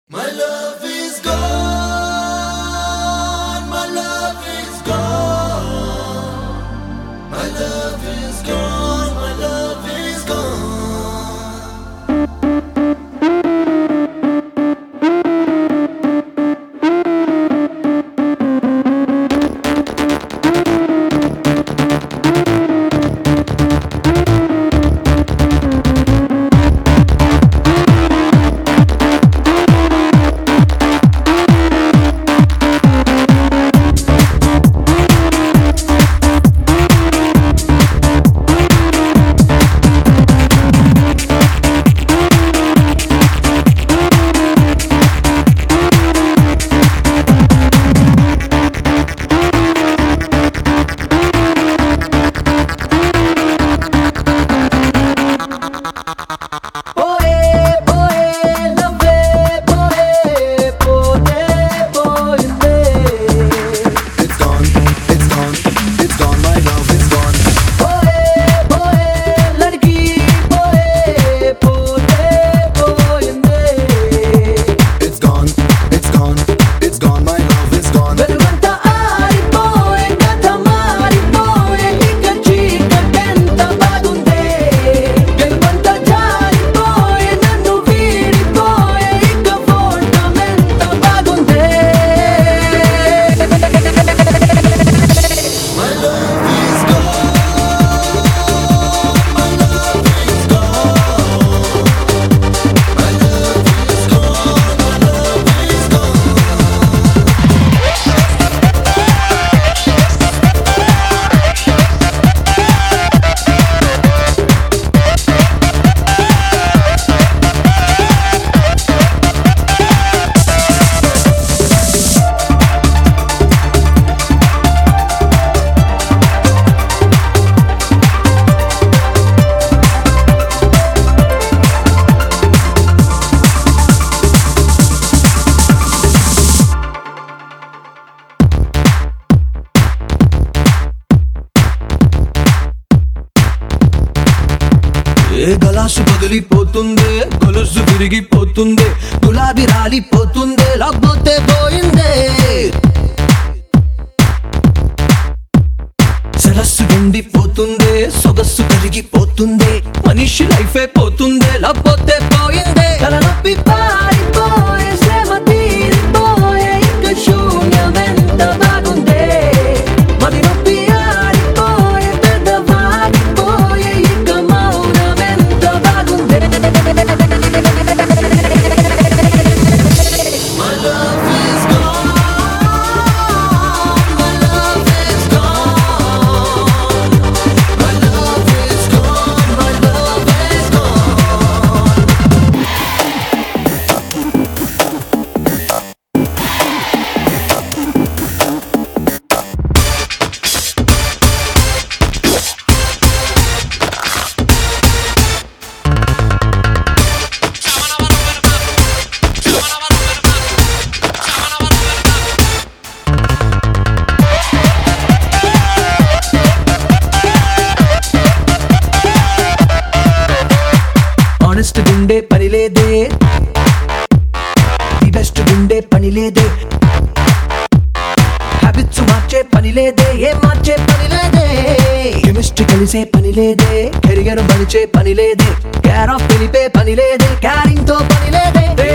My love is gone. My love is gone. My love is gone. My love is gone. పోయే పోయే లవ్వే పోయే పోతే పోయిందే It's gone. It's gone. It's gone. My love is gone. పోయే పోయే లడ్కి పోయే పోతే పోయిందే It's gone. It's gone. It's gone. My love is gone. వెలుగంతా ఆరిపోయే కథ మారిపోయే ఇక చీకటెంత బాగుందే గెలుపంతా జారిపోయే నన్ను వీడిపోయే ఇక ఫోటమెంత బాగుందే My love is gone. My love is gone. My love is gone. My love is gone. ఏ గలాసు పగిలిపోతుంది గొలుసు విరిగిపోతుంది గులాబీ రాలిపోతుంది లేకపోతే పోయిందే సరస్సు ఎండిపోతుంది సొగస్సు కరిగిపోతుంది మనిషి లైఫే పోతుంది లేకపోతే పోయిందే తలనొప్పి పారిపోయే శ్రమ తీరిపోయే ఇక శూన్యమెంత బాగుందే మరి నొప్పి ఆరిపోయే పెద్ద వాడిపోయే ఇక మౌనమెంత బాగుందే My love is gone. My love is gone. My love is gone. My love is gone. Honest గుండే పని లేదే ది బెస్ట్ గుండే పని లేదే హ్యాబిట్స్ మార్చే పని లేదే ఏం మార్చే పని లేదే కెమిస్ట్రీ కలిసే పని లేదే కెరియర్ మలిచే పని లేదే కేర్ ఆఫ్ తెలిపే పని లేదే క్యారింగ్ తో పని లేదే